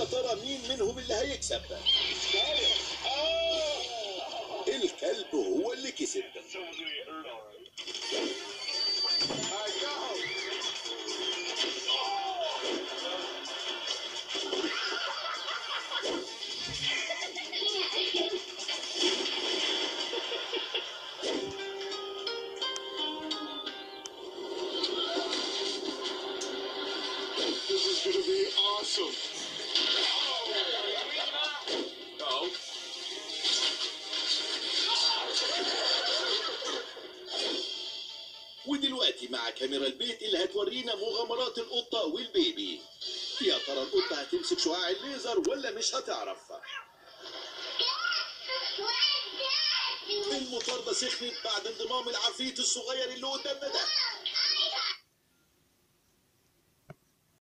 ترى مين منهم اللي هيكسب الكلب هو اللي كسب This is gonna be awesome. Oh. ودلوقتي مع كاميرا البيت اللي هتورينا مغامرات القطة والبيبي يا ترى القطة هتمسك شعاع الليزر ولا مش هتعرف المطاردة سخنت بعد انضمام العفريت الصغير اللي قدامنا ده